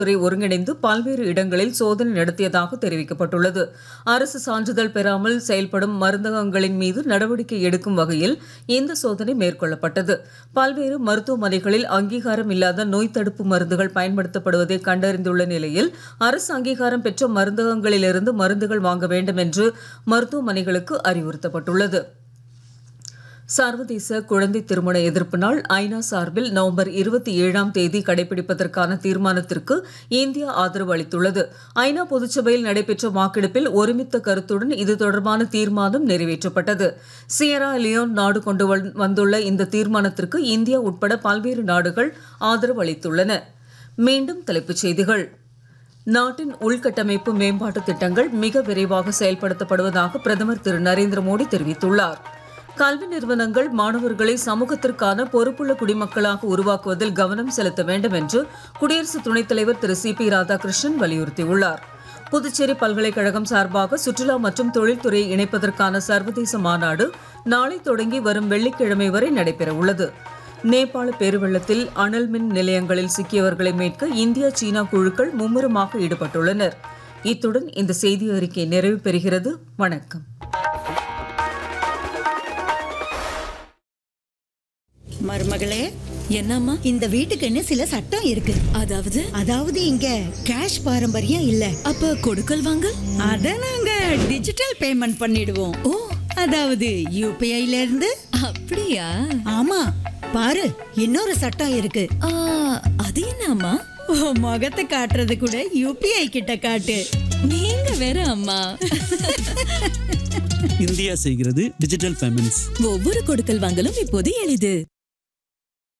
துறை ஒருங்கிணைந்து பல்வேறு இடங்களில் சோதனை நடத்தியதாக தெரிவிக்கப்பட்டுள்ளது அரசு சான்றிதழ் பெறாமல் செயல்படும் மருந்தகங்களின் மீது நடவடிக்கை எடுக்கும் வகையில் இந்த சோதனை மேற்கொள்ளப்பட்டது பல்வேறு மருத்துவமனைகளில் அங்கீகாரம் இல்லாத நோய் தடுப்பு மருந்துகள் பயன்படுத்தப்படுவதை கண்டறிந்துள்ள நிலையில் அரசு அங்கீகாரம் பெற்ற மருந்தகங்களிலிருந்து மருந்துகள் வாங்க வேண்டும் என்று மருத்துவமனைகளுக்கு அறிவுறுத்தப்பட்டுள்ளது சர்வதேச குழந்தை திருமண எதிர்ப்பு நாள் ஐநா சார்பில் நவம்பர் இருபத்தி ஏழாம் தேதி கடைபிடிப்பதற்கான தீர்மானத்திற்கு இந்தியா ஆதரவு அளித்துள்ளது ஐநா பொதுச்சபையில் நடைபெற்ற வாக்கெடுப்பில் ஒருமித்த கருத்துடன் இது தொடர்பான தீர்மானம் நிறைவேற்றப்பட்டது சியரா லியோன் நாடு கொண்டு வந்- வந்துள்ள இந்த தீர்மானத்திற்கு இந்தியா உட்பட பல்வேறு நாடுகள் ஆதரவு அளித்துள்ளன மீண்டும் தலைப்புச் செய்திகள் நாட்டின் உள்கட்டமைப்பு மேம்பாட்டு திட்டங்கள் மிக விரைவாக செயல்படுத்தப்படுவதாக பிரதமர் திரு நரேந்திர மோடி தெரிவித்துள்ளார் கல்வி நிறுவனங்கள் மாணவர்களை சமூகத்திற்கான பொறுப்புள்ள குடிமக்களாக உருவாக்குவதில் கவனம் செலுத்த வேண்டும் என்று குடியரசு துணைத் தலைவர் திரு சி பி ராதாகிருஷ்ணன் வலியுறுத்தியுள்ளார் புதுச்சேரி பல்கலைக்கழகம் சார்பாக சுற்றுலா மற்றும் தொழில்துறையை இணைப்பதற்கான சர்வதேச மாநாடு நாளை தொடங்கி வரும் வெள்ளிக்கிழமை வரை நடைபெறவுள்ளது நேபாள பெருவெள்ளத்தில் அனல் மின் நிலையங்களில் சிக்கியவர்களை மீட்க இந்தியா சீனா குழுக்கள் மும்முரமாக ஈடுபட்டுள்ளனர் இத்துடன் இந்த செய்தி அறிக்கை நிறைவு பெறுகிறது வணக்கம் மருமகளே என்னம்மா இந்த வீட்டுக்குன்னு சில சட்டம் இருக்கு அதாவது அதாவது இங்க கேஷ் பாரம்பரியம் இல்ல அப்ப கொடுக்கல் வாங்கல் அத நாங்க டிஜிட்டல் பேமெண்ட் பண்ணிடுவோம் ஓ அதாவது யூபிஐல இருந்து அப்படியா ஆமா பாரு இன்னொரு சட்டம் இருக்கு ஆ, அது என்னம்மா உன் முகத்தை காட்டுறது கூட யூபிஐ கிட்ட காட்டு நீங்க வேற அம்மா இந்தியா செய்கிறது டிஜிட்டல் பேமெண்ட்ஸ் ஒவ்வொரு கொடுக்கல் வாங்கலும் இப்போது எளிது